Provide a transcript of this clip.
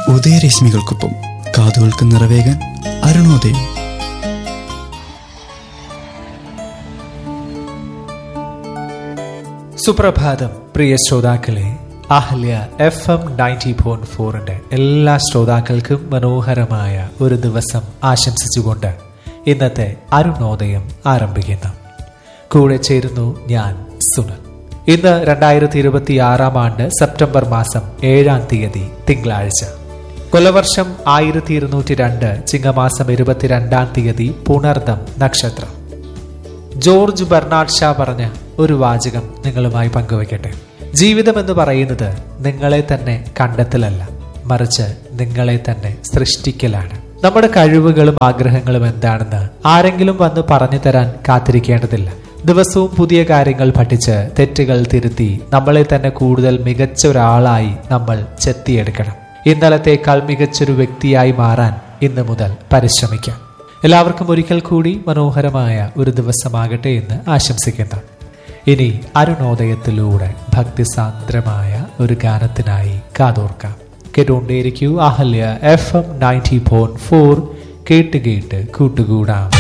ഉദയരശ്മികൾക്കൊപ്പം കാതുകൾക്ക് നിറവേകാൻ അരുണോദയം സുപ്രഭാതം പ്രിയ ശ്രോതാക്കളെ Ahalya F M ninety point ഫോറിന്റെ എല്ലാ ശ്രോതാക്കൾക്കും മനോഹരമായ ഒരു ദിവസം ആശംസിച്ചുകൊണ്ട് ഇന്നത്തെ അരുണോദയം ആരംഭിക്കുന്നു കൂടെ ചേരുന്നു ഞാൻ സുനൽ ഇന്ന് രണ്ടായിരത്തി ഇരുപത്തി ആറാം ആണ്ട് സെപ്റ്റംബർ മാസം ഏഴാം തീയതി തിങ്കളാഴ്ച കൊലവർഷം ആയിരത്തി ഇരുന്നൂറ്റി രണ്ട് ചിങ്ങമാസം ഇരുപത്തിരണ്ടാം തീയതി പുണർദം നക്ഷത്രം ജോർജ് ബെർണാഡ് ഷാ പറഞ്ഞ ഒരു വാചകം നിങ്ങളുമായി പങ്കുവയ്ക്കട്ടെ ജീവിതം എന്ന് പറയുന്നത് നിങ്ങളെ തന്നെ കണ്ടെത്തലല്ല മറിച്ച് നിങ്ങളെ തന്നെ സൃഷ്ടിക്കലാണ് നമ്മുടെ കഴിവുകളും ആഗ്രഹങ്ങളും എന്താണെന്ന് ആരെങ്കിലും വന്ന് പറഞ്ഞു തരാൻ കാത്തിരിക്കേണ്ടതില്ല ദിവസവും പുതിയ കാര്യങ്ങൾ പഠിച്ച് തെറ്റുകൾ തിരുത്തി നമ്മളെ തന്നെ കൂടുതൽ മികച്ച ഒരാളായി നമ്മൾ ചെത്തിയെടുക്കണം ഇന്നലത്തേക്കാൾ മികച്ചൊരു വ്യക്തിയായി മാറാൻ ഇന്ന് മുതൽ പരിശ്രമിക്കാം എല്ലാവർക്കും ഒരിക്കൽ കൂടി മനോഹരമായ ഒരു ദിവസമാകട്ടെ എന്ന് ആശംസിക്കുന്നു ഇനി അരുണോദയത്തിലൂടെ ഭക്തിസാന്ദ്രമായ ഒരു ഗാനത്തിനായി കാതോർക്കാം കേട്ടുകൊണ്ടേയിരിക്കൂ Ahalya F M ninety point four കേട്ട് കേട്ട് കൂട്ടുകൂടാം